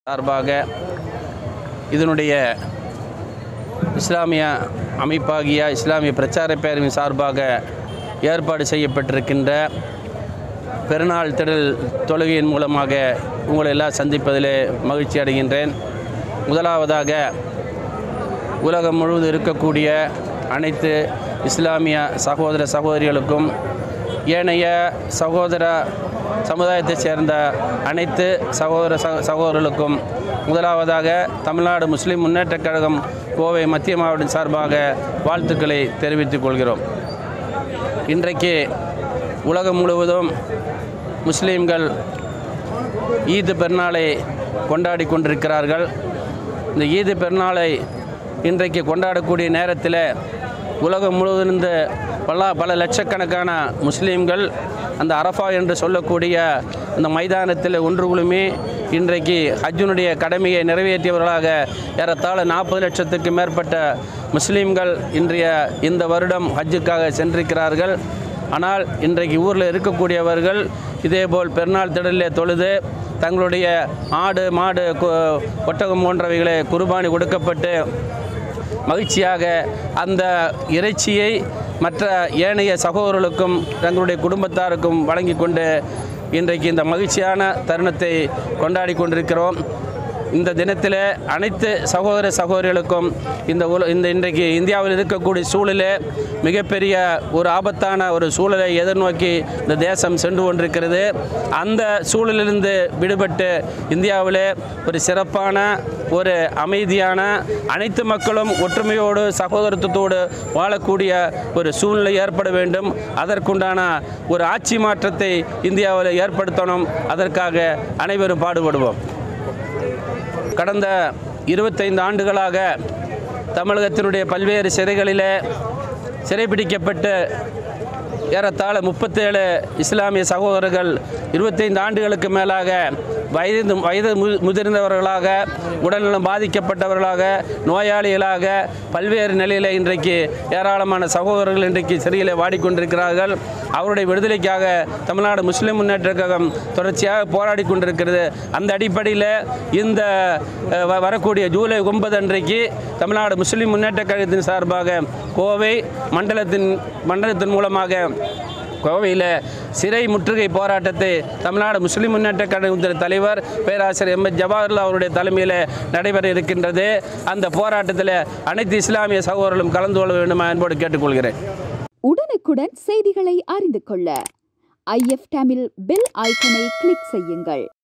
சார்பாக இதனுடைய இஸ்லாமிய அமைப்பாகிய இஸ்லாமிய பிரச்சார பேரவையின் சார்பாக ஏற்பாடு செய்யப்பட்டிருக்கின்ற பெருநாள் திடல் தொழுகையின் மூலமாக உங்களை எல்லாம் சந்திப்பதிலே மகிழ்ச்சி அடைகின்றேன் முதலாவதாக உலகம் முழுவதும் இருக்கக்கூடிய அனைத்து இஸ்லாமிய சகோதர சகோதரிகளுக்கும் ஏனைய சகோதர சமுதாயத்தைச் சேர்ந்த அனைத்து சகோதர சக சகோதரர்களுக்கும் முதலாவதாக தமிழ்நாடு முஸ்லிம் முன்னேற்றக் கழகம் கோவை மத்திய மாவட்டம் சார்பாக வாழ்த்துக்களை தெரிவித்துக் கொள்கிறோம் இன்றைக்கு உலகம் முழுவதும் முஸ்லீம்கள் ஈது பெருநாளை கொண்டாடி கொண்டிருக்கிறார்கள் இந்த ஈது பெருநாளை இன்றைக்கு கொண்டாடக்கூடிய நேரத்தில் உலகம் முழுவதும் இருந்து பல பல லட்சக்கணக்கான முஸ்லீம்கள் அந்த அரஃபா என்று சொல்லக்கூடிய அந்த மைதானத்தில் ஒன்று குழுமி இன்றைக்கு ஹஜ்ஜினுடைய கடமையை நிறைவேற்றியவர்களாக ஏறத்தாழ நாற்பது லட்சத்துக்கு மேற்பட்ட முஸ்லீம்கள் இன்றைய இந்த வருடம் ஹஜ்ஜுக்காக சென்றிருக்கிறார்கள் ஆனால் இன்றைக்கு ஊரில் இருக்கக்கூடியவர்கள் இதேபோல் பெருநாள் திடலில் தொழுது தங்களுடைய ஆடு மாடு கு- ஒட்டகம் போன்றவைகளை குர்பானி கொடுக்கப்பட்டு மகிழ்ச்சியாக அந்த இறைச்சியை மற்ற ஏனைய சகோதரர்களுக்கும் தங்களுடைய குடும்பத்தாருக்கும் வழங்கி கொண்டு இன்றைக்கு இந்த மகிழ்ச்சியான தருணத்தை கொண்டாடி கொண்டிருக்கிறோம் இந்த தினத்தில் அனைத்து சகோதர சகோதரிகளுக்கும் இந்த உல இந்த இன்றைக்கு இந்தியாவில் இருக்கக்கூடிய சூழலே மிகப்பெரிய ஒரு ஆபத்தான ஒரு சூழலை எதிர்நோக்கி இந்த தேசம் சென்று கொண்டிருக்கிறது அந்த சூழலிலிருந்து விடுபட்டு இந்தியாவிலே ஒரு சிறப்பான ஒரு அமைதியான அனைத்து மக்களும் ஒற்றுமையோடு சகோதரத்துவத்தோடு வாழக்கூடிய ஒரு சூழ்நிலை ஏற்பட வேண்டும் அதற்குண்டான ஒரு ஆட்சி மாற்றத்தை இந்தியாவில் ஏற்படுத்தணும் அதற்காக அனைவரும் பாடுபடுவோம் கடந்த இருபத்தைந்து ஆண்டுகளாக தமிழகத்தினுடைய பல்வேறு சிறைகளிலே சிறைபிடிக்கப்பட்டு ஏறத்தாழ முப்பத்தேழு இஸ்லாமிய சகோதரர்கள் இருபத்தைந்து ஆண்டுகளுக்கு மேலாக வயது வயது மு- முதிர்ந்தவர்களாக உடல்நலம் பாதிக்கப்பட்டவர்களாக நோயாளிகளாக பல்வேறு நிலையில் இன்றைக்கு ஏராளமான சகோதரர்கள் இன்றைக்கு சிறையில் வாடிக்கொண்டிருக்கிறார்கள் அவருடைய விடுதலைக்காக தமிழ்நாடு முஸ்லிம் முன்னேற்ற கழகம் தொடர்ச்சியாக போராடி கொண்டிருக்கிறது அந்த அடிப்படையில் இந்த அஹ், வ- வரக்கூடிய ஜூலை ஒன்பது அன்றைக்கு தமிழ்நாடு முஸ்லிம் முன்னேற்ற கழகத்தின் சார்பாக கோவை மண்டலத்தின் மண்டலத்தின் மூலமாக கோவையில் சிறை முற்றுகை போராட்டத்தை தமிழ்நாடு முஸ்லிம் முன்னேற்ற கழகத்தின் தலைவர் பேராசிரியர் எம் எஸ் ஜவாஹர்லால் அவருடைய தலைமையில் நடைபெற இருக்கின்றது அந்த போராட்டத்தில் அனைத்து இஸ்லாமிய சகோதரர்களும் கலந்து கொள்ள வேண்டுமா என்போடு கேட்டுக்கொள்கிறேன் உடனுக்குடன் செய்திகளை அறிந்து கொள்ள ஐஎஃப் தமிழ் பெல் ஐக்கனை கிளிக் செய்யுங்கள்